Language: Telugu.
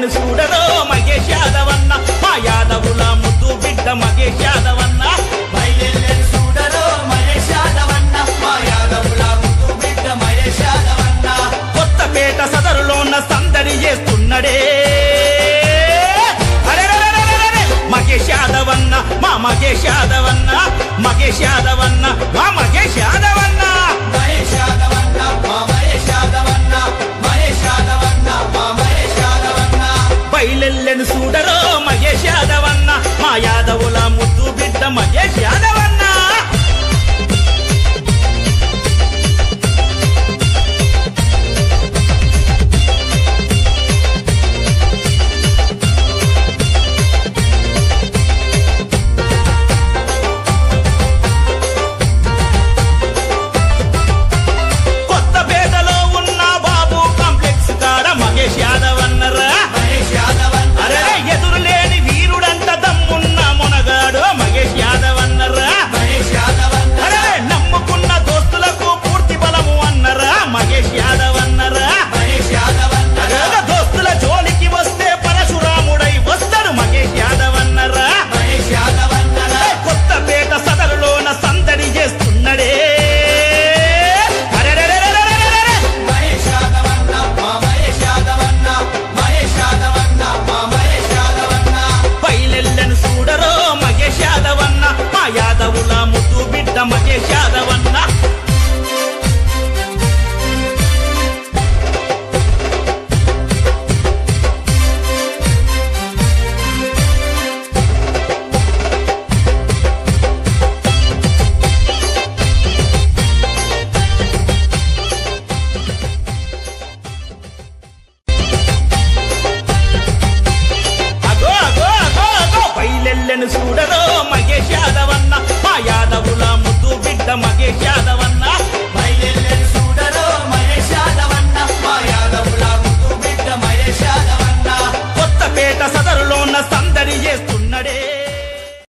పైలెల్లెను చూడరో మగేష్ యాదవన్న మా యాదవుల ముద్దు బిడ్డ మగేష్ యాదవన్న బయలెల్లెను చూడరో మహేష్ యాదవన్న మా యాదవుల ముద్దు బిడ్డ మహేష్ యాదవన్న కొత్తపేట సదరులోన సందడి చేస్తున్నడే అరెరెరెరెరెరెరె! మగేష్ యాదవన్న మా మగేష్ యాదవన్న మగేష్ యాదవన్న మా మగేష్ యాదవన్న మహేష్ యాదవన్న మా మహేష్ యాదవన్న మహేష్ యాదవన్న మా మహేష్ యాదవన్న పైలెల్లెను చూడరో మగేష్ యాదవన్న మా యాదవుల ముద్దు బిడ్డ మగేష్ యాదవన్న కొత్తపేటలో ఉన్న బాబు కాంప్లెక్స్ కాడ మగేష్ యాదవ్ అన్నరా మహేష్ యాదవన్న అరే ఎదురులేని వీరుడంట దమ్మున్న మునగాడు మగేష్ యాదవ్ అన్నరా మహేష్ యాదవన్న అరే నమ్ముకున్న దోస్తులకు పూర్తి బలము అన్నరా మగేష్ యాదవ్ అన్నరా మహేష్ యాదవన్న అరే దోస్తుల జోలికి వస్తే పరశురాముడై వస్తాడు మగేష్ యాదవ్ అన్నరా మహేష్ యాదవన్న కొత్తపేట సదరులోన సందడి చేస్తున్నడే అరెరెరెరెరెరెరెరె! మహేష్ యాదవన్న మా మహేష్ యాదవన్న మహేష్ యాదవన్న మా మహేష్ యాదవన్న పైలెల్లెను చూడరో మగేష్ యాదవన్న మా యాదవుల ముద్దు బిడ్డ మగేష్ యాదవన్న అగో అగో అగో అగో పైలెల్లెను చూడరో మగేష్ యాదవన్న మా యాదవుల ముద్దు బిడ్డ మగేష్